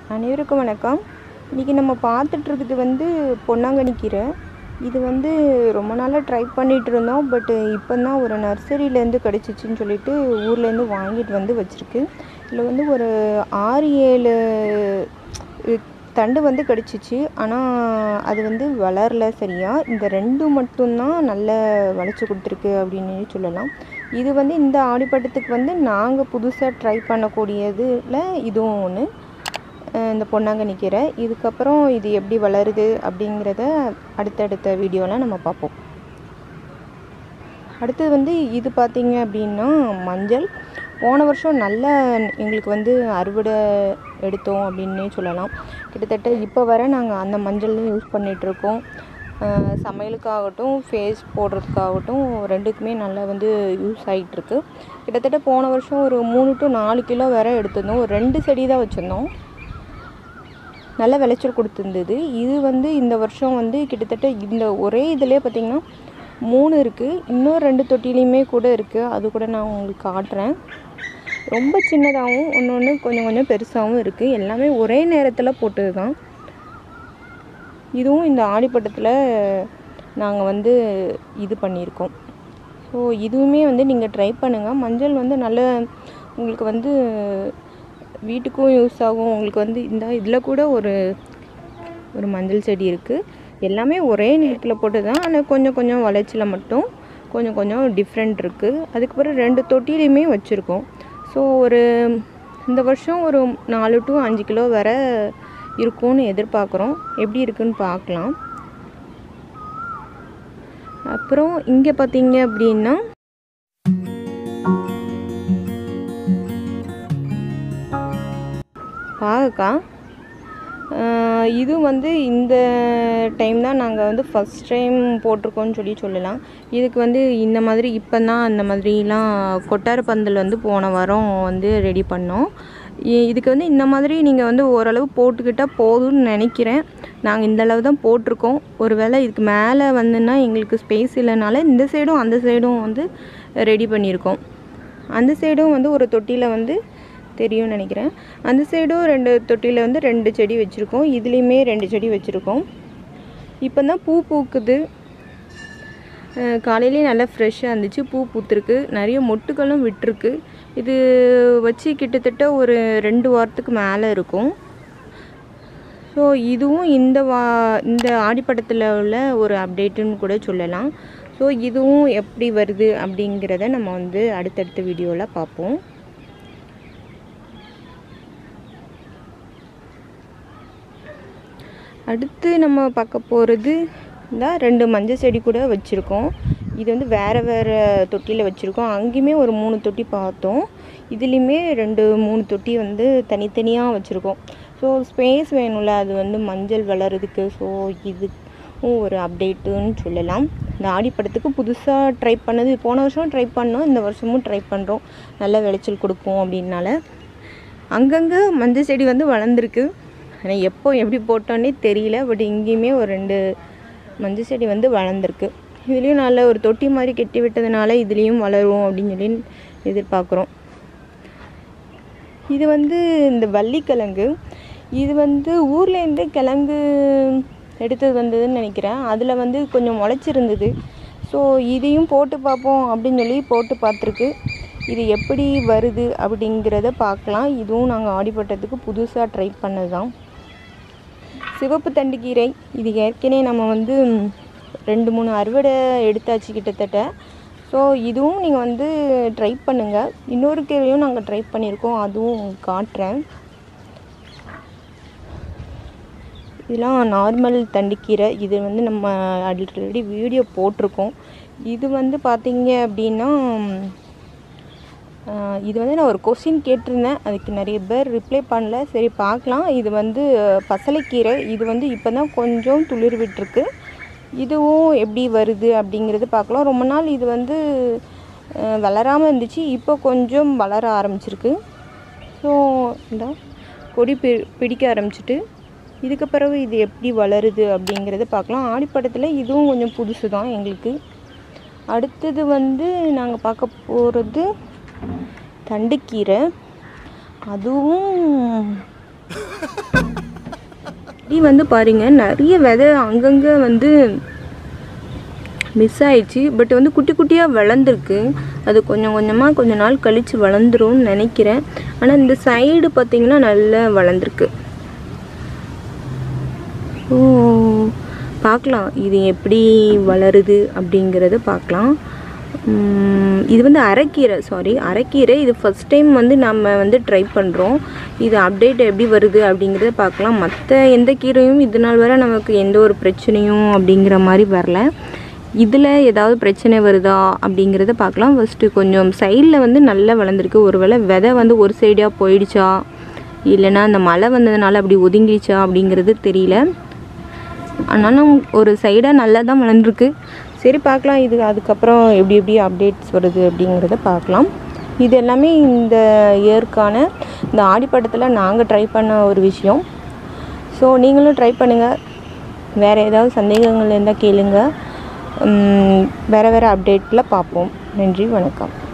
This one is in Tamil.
அனைவருக்கும் வணக்கம் இன்றைக்கி நம்ம பார்த்துட்ருக்குது வந்து பொன்னாங்கண்ணி கீரை இது வந்து ரொம்ப நாளாக ட்ரை பண்ணிகிட்டு இருந்தோம் பட்டு இப்போ தான் ஒரு நர்சரியிலேருந்து கிடச்சிச்சின்னு சொல்லிட்டு ஊர்லேருந்து வாங்கிட்டு வந்து வச்சுருக்கு இதில் வந்து ஒரு ஆறு ஏழு அஹ், தண்டு வந்து கிடச்சிச்சு ஆனால் அது வந்து வளரல சரியா இந்த ரெண்டு மட்டும்தான் நல்ல விளைச்சி கொடுத்துருக்கு அப்படின்னு சொல்லலாம் இது வந்து இந்த ஆடிப்பட்டத்துக்கு வந்து நாங்கள் புதுசாக ட்ரை பண்ணக்கூடியதில் இதுவும் ஒன்று இந்த பொன்னாங்கண்ணி கீரை இதுக்கப்புறம் இது எப்படி வளருது அப்படிங்கிறத அடுத்தடுத்த வீடியோவில் நம்ம பார்ப்போம் அடுத்தது வந்து இது பார்த்தீங்க அப்படின்னா மஞ்சள் போன வருஷம் நல்ல எங்களுக்கு வந்து அறுவடை எடுத்தோம் அப்படின்னே சொல்லலாம் கிட்டத்தட்ட இப்போ வர நாங்கள் அந்த மஞ்சள் யூஸ் பண்ணிகிட்ருக்கோம் சமையலுக்காகட்டும் ஃபேஸ் போடுறதுக்காகட்டும் ரெண்டுக்குமே நல்லா வந்து யூஸ் ஆகிட்டுருக்கு கிட்டத்தட்ட போன வருஷம் ஒரு மூணு டு நாலு கிலோ வரை எடுத்திருந்தோம் ஒரு ரெண்டு செடி தான் வச்சுருந்தோம் நல்ல விளைச்சல் கொடுத்துருந்தது இது வந்து இந்த வருஷம் வந்து கிட்டத்தட்ட இந்த ஒரே இதிலே பார்த்திங்கன்னா மூணு இருக்குது இன்னும் ரெண்டு தொட்டிலையுமே கூட இருக்குது அது கூட நான் உங்களுக்கு காட்டுறேன் ரொம்ப சின்னதாகவும் ஒன்று ஒன்று கொஞ்சம் கொஞ்சம் பெருசாகவும் இருக்குது எல்லாமே ஒரே நேரத்தில் போட்டது தான் இதுவும் இந்த ஆடிப்பட்டத்தில் நாங்கள் வந்து இது பண்ணியிருக்கோம் ஸோ இதுவுமே வந்து நீங்கள் ட்ரை பண்ணுங்கள் மஞ்சள் வந்து நல்ல உங்களுக்கு வந்து வீட்டுக்கும் யூஸ் ஆகும் உங்களுக்கு வந்து இந்த இதில் கூட ஒரு ஒரு மஞ்சள் செடி இருக்குது எல்லாமே ஒரே நேரத்தில் போட்டு தான் ஆனால் கொஞ்சம் கொஞ்சம் விளைச்சல மட்டும் கொஞ்சம் கொஞ்சம் டிஃப்ரெண்ட் இருக்குது அதுக்கப்புறம் ரெண்டு தொட்டிலையுமே வச்சுருக்கோம் ஸோ ஒரு இந்த வருஷம் ஒரு நாலு டு அஞ்சு கிலோ வர இருக்கும்னு எதிர்பார்க்குறோம் எப்படி இருக்குன்னு பார்க்கலாம் அப்புறம் இங்கே பார்த்தீங்க அப்படின்னா பாகக்காய் ஆஹ் இது வந்து இந்த டைம் தான் நாங்கள் வந்து ஃபஸ்ட் டைம் போட்டிருக்கோம்னு சொல்லி சொல்லலாம் இதுக்கு வந்து இந்த மாதிரி இப்போ தான் அந்த மாதிரிலாம் கொட்டார பந்தல் வந்து போன வாரம் வந்து ரெடி பண்ணோம் இ- இதுக்கு வந்து இந்த மாதிரி நீங்கள் வந்து ஓரளவு போட்டுக்கிட்டால் போதும்னு நினைக்கிறேன் நாங்கள் இந்த அளவு தான் போட்டிருக்கோம் ஒருவேளை இதுக்கு மேலே வந்துன்னா எங்களுக்கு ஸ்பேஸ் இல்லைனால இந்த சைடும் அந்த சைடும் வந்து ரெடி பண்ணியிருக்கோம் அந்த சைடும் வந்து ஒரு தொட்டியில் வந்து தெரியும்னு நினைக்கிறேன் அந்த சைடும் ரெண்டு தொட்டியில் வந்து ரெண்டு செடி வச்சுருக்கோம் இதுலேயுமே ரெண்டு செடி வச்சுருக்கோம் இப்போ தான் பூ பூக்குது அஹ் காலையிலேயே நல்லா ஃப்ரெஷ்ஷாக இருந்துச்சு பூ பூத்துருக்கு நிறைய மொட்டுகளும் விட்டுருக்கு இது வச்சு கிட்டத்தட்ட ஒரு ரெண்டு வாரத்துக்கு மேலே இருக்கும் ஸோ இதுவும் இந்த வா இந்த ஆடிப்பட்டத்தில் உள்ள ஒரு அப்டேட்டுன்னு கூட சொல்லலாம் ஸோ இதுவும் எப்படி வருது அப்படிங்கிறத நம்ம வந்து அடுத்தடுத்த வீடியோவில் பார்ப்போம் அடுத்து நம்ம பார்க்க போகிறது தான் ரெண்டு மஞ்சள் செடி கூட வச்சுருக்கோம் இது வந்து வேறு வேறு தொட்டியில் வச்சுருக்கோம் அங்கேயுமே ஒரு மூணு தொட்டி பார்த்தோம் இதுலேயுமே ரெண்டு மூணு தொட்டி வந்து தனித்தனியாக வச்சுருக்கோம் ஸோ ஸ்பேஸ் வேணும்ல அது வந்து மஞ்சள் வளர்கிறதுக்கு ஸோ இதுவும் ஒரு அப்டேட்டுன்னு சொல்லலாம் இந்த ஆடிப்படத்துக்கு புதுசாக ட்ரை பண்ணது போன வருஷம் ட்ரை பண்ணோம் இந்த வருஷமும் ட்ரை பண்ணுறோம் நல்ல விளைச்சல் கொடுக்கும் அப்படின்னால அங்கங்கே மஞ்சள் செடி வந்து வளர்ந்துருக்கு ஆனால் எப்போ எப்படி போட்டோன்னே தெரியல பட் இங்கேயுமே ஒரு ரெண்டு மஞ்சள் செடி வந்து வளர்ந்துருக்கு இதுலேயும் நல்ல ஒரு தொட்டி மாதிரி கெட்டி விட்டதுனால இதுலேயும் வளரும் அப்படின்னு சொல்லி எதிர்பார்க்குறோம் இது வந்து இந்த வள்ளிக்கிழங்கு இது வந்து ஊர்லேருந்து கிழங்கு எடுத்தது வந்ததுன்னு நினைக்கிறேன் அதில் வந்து கொஞ்சம் முளைச்சிருந்தது ஸோ இதையும் போட்டு பார்ப்போம் அப்படின்னு சொல்லி போட்டு பார்த்துருக்கு இது எப்படி வருது அப்படிங்கிறத பார்க்கலாம் இதுவும் நாங்கள் ஆடிப்பட்டத்துக்கு புதுசாக ட்ரை பண்ணது தான் சிவப்பு தண்டுக்கீரை இது ஏற்கனவே நம்ம வந்து ரெண்டு மூணு அறுவடை எடுத்தாச்சு கிட்டத்தட்ட ஸோ இதுவும் நீங்கள் வந்து ட்ரை பண்ணுங்கள் இன்னொரு கீரையும் நாங்கள் ட்ரை பண்ணியிருக்கோம் அதுவும் காட்டுறேன் இதெல்லாம் நார்மல் தண்டுக்கீரை இது வந்து நம்ம ஆல்ரெடி வீடியோ போட்டிருக்கோம் இது வந்து பார்த்தீங்க அப்படின்னா ஆஹ் இது வந்து நான் ஒரு கொஸ்டின் கேட்டிருந்தேன் அதுக்கு நிறைய பேர் ரிப்ளை பண்ணல சரி பார்க்கலாம் இது வந்து பசலைக்கீரை இது வந்து இப்போ தான் கொஞ்சம் துளிர் விட்டுருக்கு இதுவும் எப்படி வருது அப்படிங்கிறது பார்க்கலாம் ரொம்ப நாள் இது வந்து ஆஹ் வளராமல் இருந்துச்சு இப்போ கொஞ்சம் வளர ஆரம்பிச்சிருக்கு ஸோ இந்த கொடி பி பிடிக்க ஆரம்பிச்சிட்டு இதுக்கு பிறகு இது எப்படி வளருது அப்படிங்கிறத பார்க்கலாம் ஆடிப்பட்டத்தில் இதுவும் கொஞ்சம் புதுசு தான் எங்களுக்கு அடுத்தது வந்து நாங்கள் பார்க்க போகிறது தண்டுக்கீரை அதுவும் செடி வந்து பாருங்க நிறைய விதை அங்கங்கே வந்து மிஸ் ஆயிடுச்சு பட் வந்து குட்டி குட்டியாக வளர்ந்துருக்கு அது கொஞ்சம் கொஞ்சமாக கொஞ்ச நாள் கழித்து வளர்ந்துரும்னு நினைக்கிறேன் ஆனால் இந்த சைடு பார்த்திங்கன்னா நல்லா வளர்ந்துருக்கு ஓ பார்க்கலாம் இது எப்படி வளருது அப்படிங்கிறத பார்க்கலாம் உம், இது வந்து அரைக்கீரை சாரி அரைக்கீரை இது ஃபஸ்ட் டைம் வந்து நம்ம வந்து ட்ரை பண்ணுறோம் இது அப்டேட் எப்படி வருது அப்படிங்கிறத பார்க்கலாம் மற்ற எந்த கீரையும் இது நாள் வரை நமக்கு எந்த ஒரு பிரச்சனையும் அப்படிங்கிற மாதிரி வரல இதில் ஏதாவது பிரச்சனை வருதா அப்படிங்கிறத பார்க்கலாம் ஃபஸ்ட்டு கொஞ்சம் சைடில் வந்து நல்லா வளர்ந்துருக்கு ஒருவேளை விதை வந்து ஒரு சைடாக போயிடுச்சா இல்லைன்னா அந்த மழை வந்ததுனால அப்படி ஒதுங்கிடுச்சா அப்படிங்கிறது தெரியல ஆனாலும் ஒரு சைடாக நல்லா தான் வளர்ந்துருக்கு சரி பார்க்கலாம் இது அதுக்கப்புறம் எப்படி எப்படி அப்டேட்ஸ் வருது அப்படிங்கிறத பார்க்கலாம் இது எல்லாமே இந்த இயர்க்கான இந்த ஆடிப்பட்டத்தில் நாங்கள் ட்ரை பண்ண ஒரு விஷயம் ஸோ நீங்களும் ட்ரை பண்ணுங்கள் வேறு ஏதாவது சந்தேகங்கள் இருந்தால் கேளுங்க உம், வேறு வேறு அப்டேட்டில் பார்ப்போம் நன்றி வணக்கம்